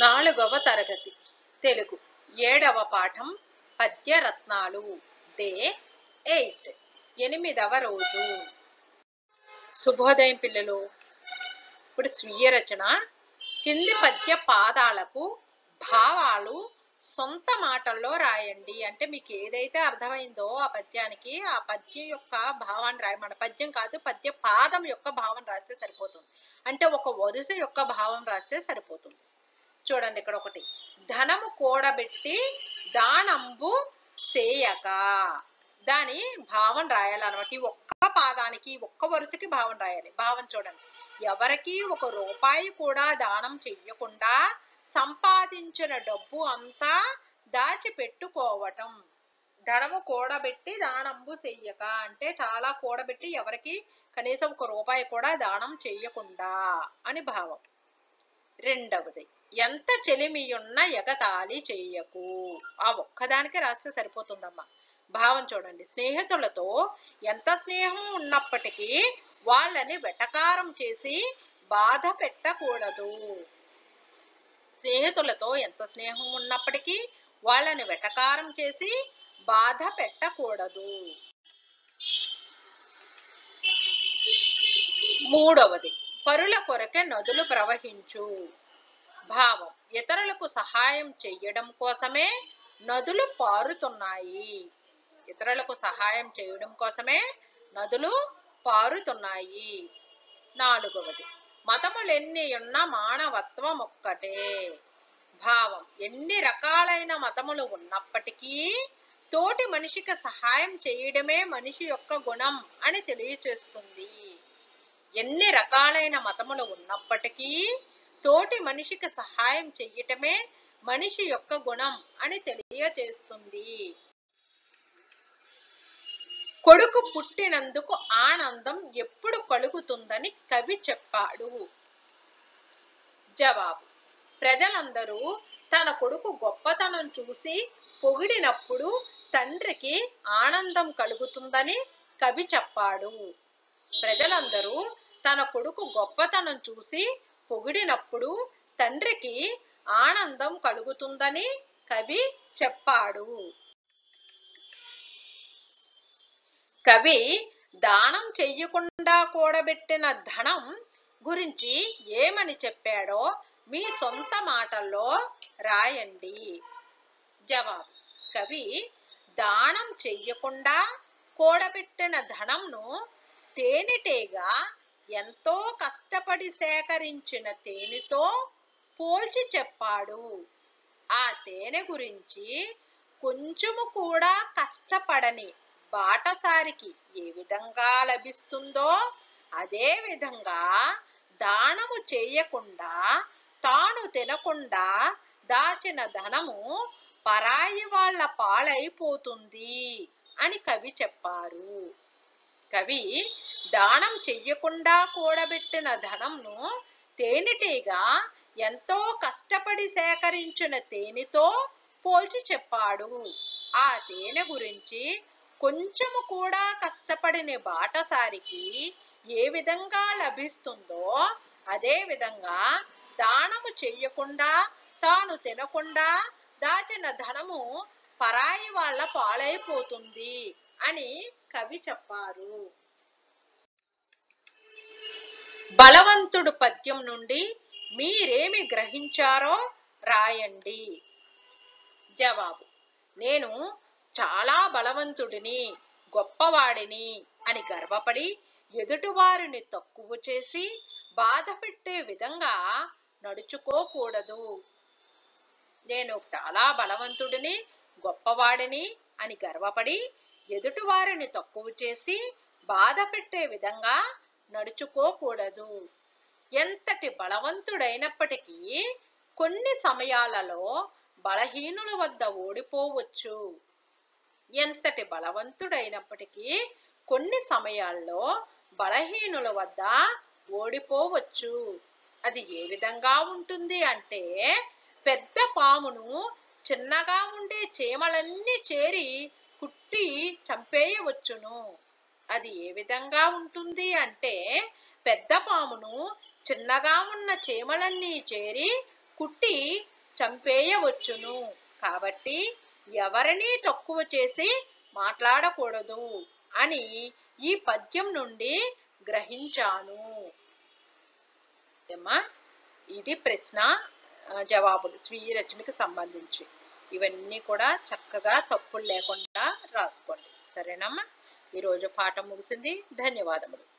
నాలుగవ తరగతి తెలుగు ఏడవ పాఠం పద్యరత్నాలు డే ఎయిట్ ఎనిమిదవ రోజు శుభోదయం పిల్లలు ఇప్పుడు స్వీయ రచన కింది పద్య పాదాలకు భావాలు సొంత మాటల్లో రాయండి అంటే మీకు ఏదైతే అర్థమైందో ఆ పద్యానికి ఆ పద్యం యొక్క భావాన్ని రాయమన్న పద్యం కాదు పద్య పాదం యొక్క భావం రాస్తే సరిపోతుంది అంటే ఒక వరుస యొక్క భావం రాస్తే సరిపోతుంది చూడండి ఇక్కడ ఒకటి ధనము కూడబెట్టి దానంబు సేయక దాని భావం రాయాలన్నమాట ఈ ఒక్క పాదానికి ఈ ఒక్క వరుసకి భావం రాయాలి భావం చూడండి ఎవరికి ఒక రూపాయి కూడా దానం చెయ్యకుండా సంపాదించిన డబ్బు అంతా దాచిపెట్టుకోవటం ధనము కూడబెట్టి దానంబు చెయ్యక అంటే చాలా కూడబెట్టి ఎవరికి కనీసం ఒక రూపాయి కూడా దానం చెయ్యకుండా అని భావం రెండవది ఎంత చెలిమియున్న ఎగతాళి చెయ్యకు ఆ ఒక్కదానికే రాస్తే సరిపోతుందమ్మా భావం చూడండి స్నేహితులతో ఎంత స్నేహం ఉన్నప్పటికీ వాళ్ళని వెటకారం చేసి బాధ పెట్టకూడదు స్నేహితులతో ఎంత స్నేహం ఉన్నప్పటికీ వాళ్ళని వెటకారం చేసి బాధ పెట్టకూడదు మూడవది పరుల కొరకే నదులు ప్రవహించు భావం ఇతరులకు సహాయం చెయ్యడం కోసమే నదులు పారుతున్నాయి ఇతరులకు సహాయం చేయడం కోసమే నదులు పారుతున్నాయి నాలుగవది మతములెన్ని ఉన్న మానవత్వం ఒక్కటే భావం ఎన్ని రకాలైన మతములు ఉన్నప్పటికీ తోటి మనిషికి సహాయం చేయడమే మనిషి యొక్క గుణం అని తెలియచేస్తుంది ఎన్ని రకాలైన మతములు ఉన్నప్పటికీ తోటి మనిషికి సహాయం చెయ్యటమే మనిషి యొక్క గుణం అని తెలియచేస్తుంది కొడుకు పుట్టినందుకు ఆనందం ఎప్పుడు కలుగుతుందని కవి చెప్పాడు జవాబు ప్రజలందరూ తన కొడుకు గొప్పతనం చూసి పొగిడినప్పుడు తండ్రికి ఆనందం కలుగుతుందని కవి చెప్పాడు ప్రజలందరూ తన కొడుకు గొప్పతనం చూసి పొగిడినప్పుడు తండ్రికి ఆనందం కలుగుతుందని కవి చెప్పాడు కవి దానం చెయ్యకుండా కూడబెట్టిన ధనం గురించి ఏమని చెప్పాడో మీ సొంత మాటల్లో రాయండి జవాబు కవి దానం చెయ్యకుండా కూడబెట్టిన ధనంను తేనెటీగా ఎంతో కష్టపడి సేకరించిన తేనెతో పోల్చి చెప్పాడు ఆ తేనె గురించి కొంచెము కూడా కష్టపడని బాటసారికి ఏ విధంగా లభిస్తుందో అదే విధంగా దానము చేయకుండా తాను తినకుండా దాచిన ధనము పరాయి వాళ్ళ పాలైపోతుంది అని కవి చెప్పారు కవి దానం చెయ్యకుండా కూడబెట్టిన ధనంను తేనెటీగా ఎంతో కష్టపడి సేకరించిన తేనెతో పోల్చి చెప్పాడు ఆ తేనె గురించి కొంచెము కూడా కష్టపడిన బాటసారికి ఏ విధంగా లభిస్తుందో అదే విధంగా దానము చెయ్యకుండా తాను తినకుండా దాచిన ధనము పరాయి వాళ్ళ పాలైపోతుంది అని కవి చెప్పారు బలవంతుడు పద్యం నుండి మీరేమి గ్రహించారో రాయండి జవాబు నేను చాలా బలవంతుడిని గొప్పవాడిని అని గర్వపడి ఎదుటివారిని తక్కువ చేసి బాధ పెట్టే విధంగా నడుచుకోకూడదు నేను చాలా బలవంతుడిని గొప్పవాడిని అని గర్వపడి ఎదుటివారిని తక్కువ చేసి బాధ పెట్టే విధంగా నడుచుకోకూడదు ఎంతటి బలవంతుడైనప్పటికీ కొన్ని సమయాలలో బలహీనుల వద్ద ఓడిపోవచ్చు ఎంతటి బలవంతుడైనప్పటికీ కొన్ని సమయాల్లో బలహీనుల వద్ద ఓడిపోవచ్చు అది ఏ విధంగా ఉంటుంది అంటే పెద్ద పామును చిన్నగా ఉండే చీమలన్నీ చేరి కుట్టి చంపేయవచ్చును అది ఏ విధంగా ఉంటుంది అంటే పెద్ద పామును చిన్నగా ఉన్న చీమలన్నీ చేరి కుట్టి చంపేయవచ్చును కాబట్టి ఎవరిని తక్కువ చేసి మాట్లాడకూడదు అని ఈ పద్యం నుండి గ్రహించాను ఏమ్మా ఇది ప్రశ్న ఆ, జవాబులు స్వీయ రచనకి సంబంధించి ఇవన్నీ కూడా చక్కగా తప్పులు లేకుండా రాసుకోండి సరేనమ్మా ఈరోజు పాఠం ముగిసింది ధన్యవాదములు